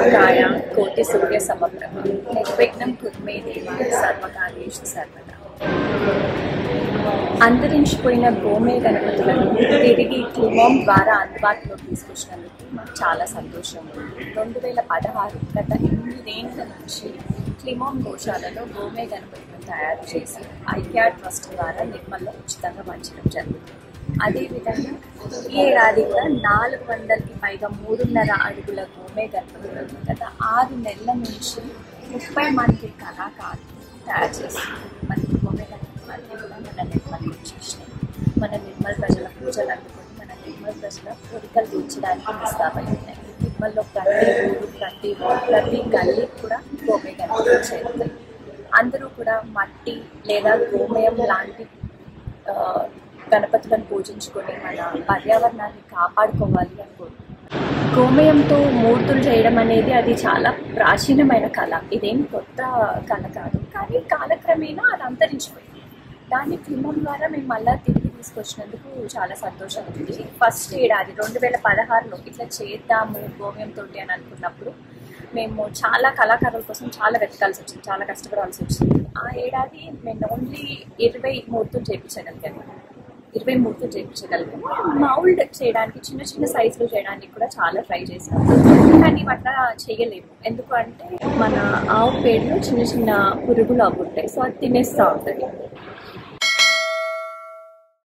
మహాకాయ కోటి సూర్య సమప్రభ నిర్విఘ్నం కుర్మే దేవ సర్వకార్యేషు సర్వదా అంతరించిపోయిన గోమే గణపతులను తిరిగి క్లిమోమ్ ద్వారా అందుబాటులోకి తీసుకొచ్చినందుకు మాకు చాలా సంతోషం ఉంది రెండు వేల పదహారు గత ఎనిమిదేళ్ల నుంచి క్లిమోమ్ గోశాలలో గోమే గణపతులను తయారు చేసి ఐక్యా ట్రస్ట్ ద్వారా నిర్మల్లో ఉచితంగా పంచడం జరుగుతుంది అదేవిధంగా ఈ ఏడాది కూడా నాలుగు వందలకి పైగా మూడున్నర అడుగుల గోమే గణపతులను గత ఆరు నెలల నుంచి ముప్పై మంది కళాకారులు తయారు చేసి మనకి గోమే గణపతులన్నీ కూడా మన నిర్మల్కి వచ్చేసినాయి మన నిర్మల్ ప్రజల పూజలు అందుకొని మన నిర్మల్ ప్రజల కోరికలు తీర్చడానికి నిస్తాబై ఉన్నాయి నిర్మల్లో ప్రతి ఊరు ప్రతి ఊరు ప్రతి గల్లీ కూడా గోమే గణపతులు చేరుతాయి అందరూ కూడా మట్టి లేదా గోమయం లాంటి ఆ, గణపతులను పూజించుకొని మన పర్యావరణాన్ని కాపాడుకోవాలి అనుకుంటున్నాం గోమయంతో మూర్తులు చేయడం అనేది అది చాలా ప్రాచీనమైన కళ ఇదేం కొత్త కళ కాదు కానీ కాలక్రమేణా అది అంతరించిపోయింది దాన్ని క్రమం ద్వారా మేము మళ్ళీ తిరిగి తీసుకొచ్చినందుకు చాలా సంతోషం ఉంది ఫస్ట్ ఏడాది రెండు వేల పదహారులో ఇట్లా చేద్దాము గోమయంతో అని అనుకున్నప్పుడు మేము చాలా కళాకారుల కోసం చాలా వెతకాల్సి వచ్చింది చాలా కష్టపడాల్సి వచ్చింది ఆ ఏడాది మేము ఓన్లీ ఇరవై మూర్తులు చేయించగలిగాము ఇరవై మూర్తులు చేయించగలిగాము మౌల్డ్ చేయడానికి చిన్న చిన్న సైజులు చేయడానికి కూడా చాలా ట్రై చేసాము కానీ అట్లా చేయలేము ఎందుకు అంటే మన ఆవు పేరులో చిన్న చిన్న పురుగులు అవి ఉంటాయి సో అది తినేస్తూ ఉంటుంది